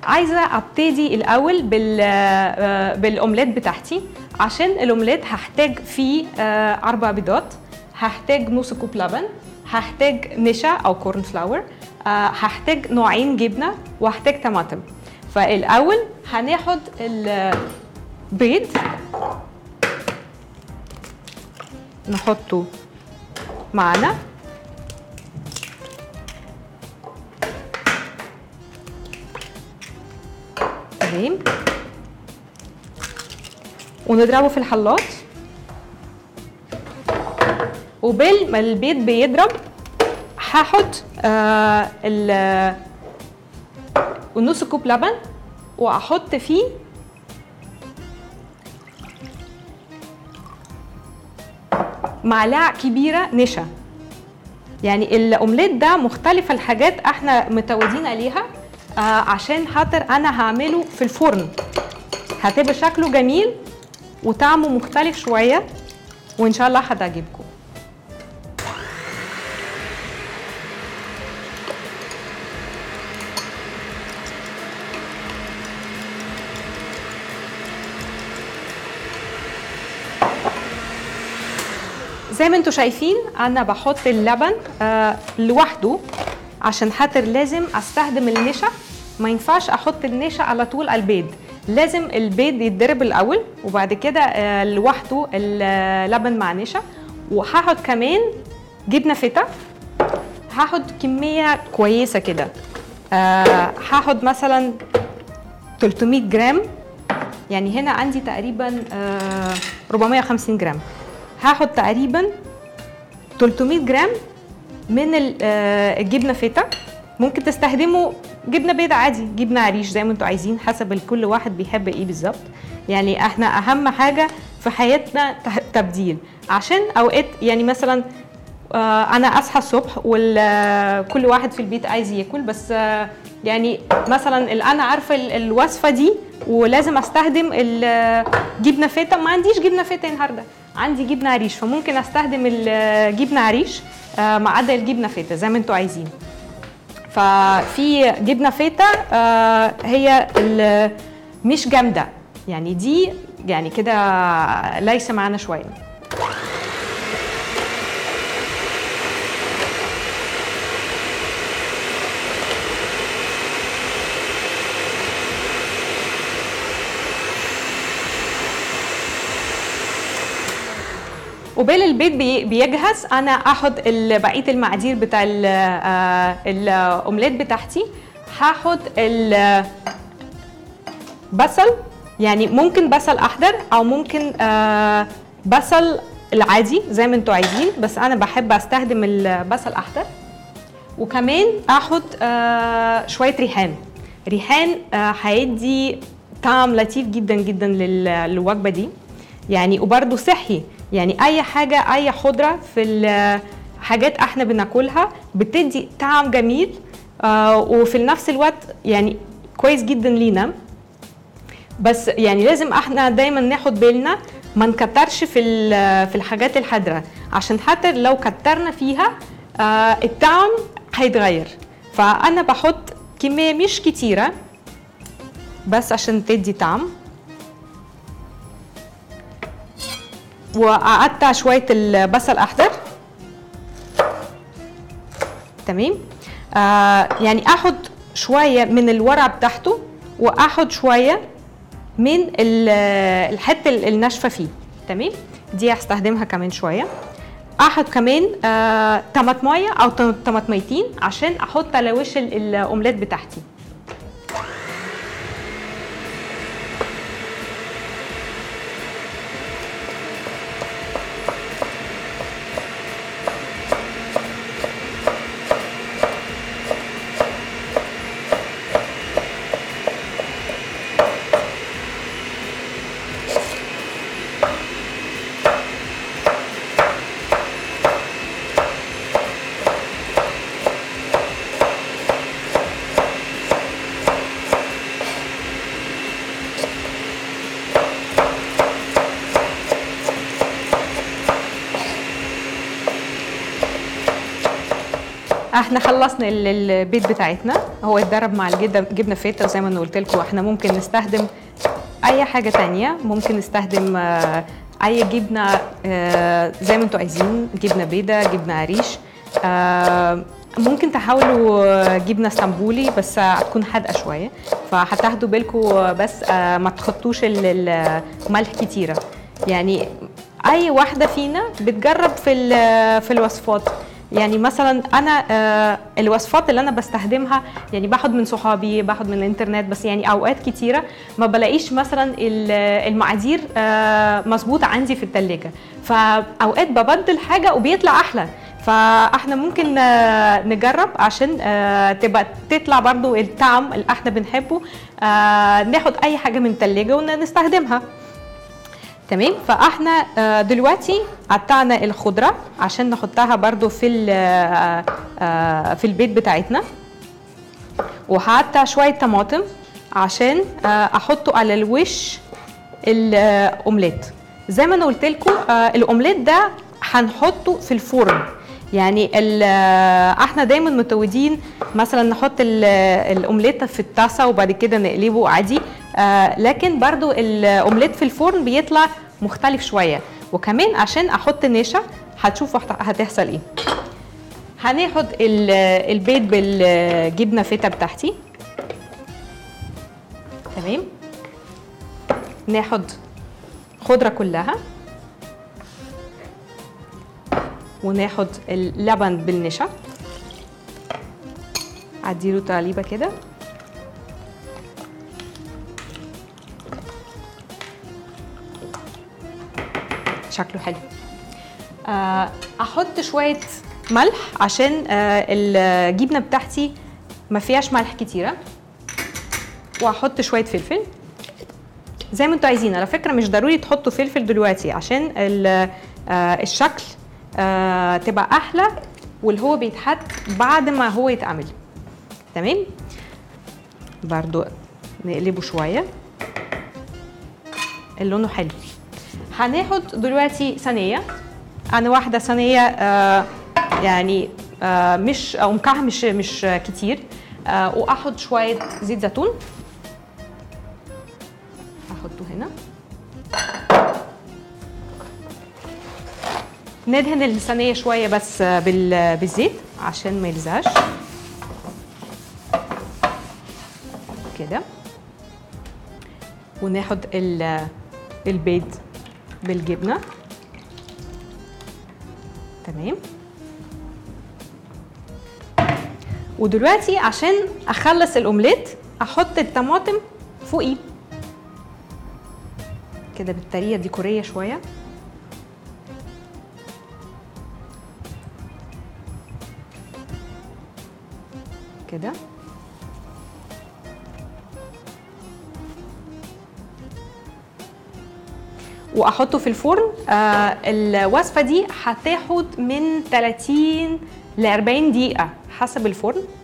عايزه ابتدي الاول بال آه، بالاومليت بتاعتي عشان الاومليت هحتاج فيه آه، اربع بيضات هحتاج نص كوب لبن هحتاج نشا او كورن فلاور آه، هحتاج نوعين جبنه وهحتاج طماطم فالاول هناخد البيض نحطه معنا تمام ونضربه في الخلاط وبال ما البيض بيضرب هاخد آه ال- ونص كوب لبن واحط فيه معلقه كبيره نشا يعني الاومليت ده مختلف الحاجات احنا متعودين عليها آه عشان خاطر انا هعمله في الفرن هتبقى شكله جميل وطعمه مختلف شويه وان شاء الله هتعجبكم زي ما انتم شايفين انا بحط اللبن آه لوحده عشان خاطر لازم استخدم النشا ما ينفعش احط النشا على طول على البيض لازم البيض يتضرب الاول وبعد كده آه لوحده اللبن مع نشا وهاخد كمان جبنه فتا هاخد كميه كويسه كده آه هاخد مثلا 300 جرام يعني هنا عندي تقريبا آه 450 جرام هاخد تقريبا 300 جرام من ال- آه، الجبنه فيتا ممكن تستخدموا جبنه بيضاء عادي جبنه عريش زي ما انتوا عايزين حسب كل واحد بيحب ايه بالظبط يعني احنا اهم حاجه في حياتنا ت- تبديل عشان اوقات يعني مثلا آه، انا اصحى الصبح وكل واحد في البيت عايز ياكل بس آه، يعني مثلا ال- انا عارفه ال- الوصفه دي ولازم استخدم الجبنه فيتا ما عنديش جبنه فيتا النهارده عندي جبنه عريش فممكن استخدم الجبنه عريش آه، ما عدا الجبنه فيتا زي ما انتوا عايزين ففي جبنه فيتا آه، هي ال- مش جامده يعني دي يعني كده ليس معانا شويه وبال البيض بي- بيجهز انا اخد ال- بقيه المقادير بتاع ال- آه، الاومليت بتاعتي هاخد البصل يعني ممكن بصل احمر او ممكن آه، بصل العادي زي ما انتوا عايزين بس انا بحب استخدم البصل احمر وكمان اخد آه، شويه ريحان ريحان آه، هيدي طعم لطيف جدا جدا لل- للوجبه دي يعني وبرده صحي يعني اي حاجه اي خضره في الحاجات احنا بناكلها بتدي طعم جميل آه، وفي نفس الوقت يعني كويس جدا لينا بس يعني لازم احنا دايما ناخد بالنا ما نكترش في ال- في الحاجات الحادره عشان حتى لو كترنا فيها آه، الطعم هيتغير فانا بحط كميه مش كتيره بس عشان تدي طعم وقطع شويه البصل احمر تمام آه يعني اخد شويه من الورقه بتاعته واخد شويه من ال- الحته الناشفه فيه تمام دي هستخدمها كمان شويه اخد كمان آه طماطمايه او طم- طماطميتين عشان احط على وش ال- الاومليت بتاعتي احنا خلصنا ال- البيت بتاعتنا هو اتضرب مع الجبنه جبنه فيتا وزي ما انا قلت لكم احنا ممكن نستخدم اي حاجه تانية ممكن نستخدم آه، اي جبنه آه، زي ما انتوا عايزين جبنه بيضه جبنه قريش آه، ممكن تحاولوا آه، جبنه اسطنبولي بس آه، هتكون حادقه شويه فهتاخدوا بالكم بس آه، ما تحطوش ال- الملح كتيره يعني اي واحده فينا بتجرب في ال- في الوصفات يعني مثلا انا آه، الوصفات اللي انا بستخدمها يعني باخد من صحابي باخد من الانترنت بس يعني اوقات كتيره ما بلاقيش مثلا ال- المقادير آه، مظبوطه عندي في التلاجة فاوقات ببدل حاجه وبيطلع احلى فاحنا ممكن آه، نجرب عشان آه، تبقى تطلع برضو الطعم اللي احنا بنحبه آه، ناخد اي حاجه من التلاجة ونستخدمها تمام فاحنا آه، دلوقتي قطعنا الخضره عشان نحطها برضو في ال- آه، آه، في البيت بتاعتنا وهقطع شويه طماطم عشان آه، احطه على الوش الاومليت زي ما انا قلت لكم الاومليت ده هنحطه في الفرن يعني ال- آه، احنا دايما متعودين مثلا نحط ال- الاومليت في الطاسه وبعد كده نقلبه عادي آه، لكن برضو الاومليت في الفرن بيطلع مختلف شويه وكمان عشان احط نشا هتشوفوا هت- هتحصل ايه هناخد ال- البيض بالجبنه فيتا بتاعتي تمام ناخد خضره كلها وناخد اللبن بالنشا اديله تقليبه كده شكله حلو آه، احط شويه ملح عشان آه، الجبنه بتاعتي ما فيهاش ملح كتيره واحط شويه فلفل زي ما انتوا عايزين على فكره مش ضروري تحطوا فلفل دلوقتي عشان ال- آه، الشكل آه، تبقى احلى واللي هو بيتحط بعد ما هو يتعمل تمام برضو نقلبه شويه لونه حلو هناخد دلوقتي صينيه انا واحده صينيه آه يعني آه مش عمقها مش مش كتير آه واحط شويه زيت زيتون احطه هنا ندهن الصينيه شويه بس آه، بال- بالزيت عشان ما يلزقش كده وناخد ال- البيض بالجبنه تمام ودلوقتي عشان اخلص الاومليت احط الطماطم فوقيه كده بالطريقه ديكوريه شويه كده واحطه في الفرن آه الوصفه دي هتاخد من 30 ل 40 دقيقه حسب الفرن